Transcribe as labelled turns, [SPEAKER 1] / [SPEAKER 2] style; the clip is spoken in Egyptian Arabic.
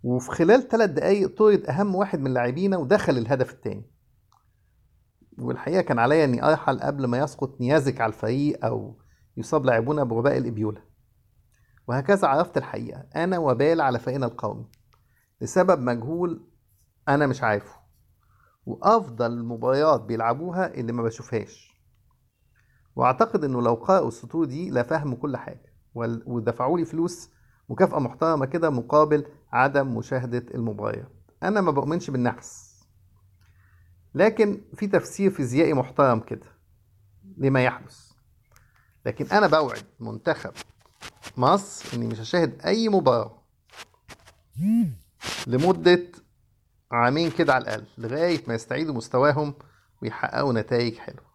[SPEAKER 1] وفي خلال ثلاث دقايق طرد اهم واحد من لاعبينا ودخل الهدف الثاني والحقيقه كان عليا اني ارحل قبل ما يسقط نيازك على الفريق او يصاب لاعبونا بوباء الابيولا وهكذا عرفت الحقيقه انا وبال على فريقنا القومي لسبب مجهول انا مش عارفه وافضل المباريات بيلعبوها اللي ما بشوفهاش واعتقد انه لو قرأوا السطور دي لفهموا كل حاجه وال- ودفعوا لي فلوس مكافأة محترمة كده مقابل عدم مشاهدة المباريات أنا ما بؤمنش بالنحس لكن في تفسير فيزيائي محترم كده لما يحدث لكن أنا بوعد منتخب مصر إني مش هشاهد أي مباراة لمدة عامين كده على الأقل لغاية ما يستعيدوا مستواهم ويحققوا نتائج حلوة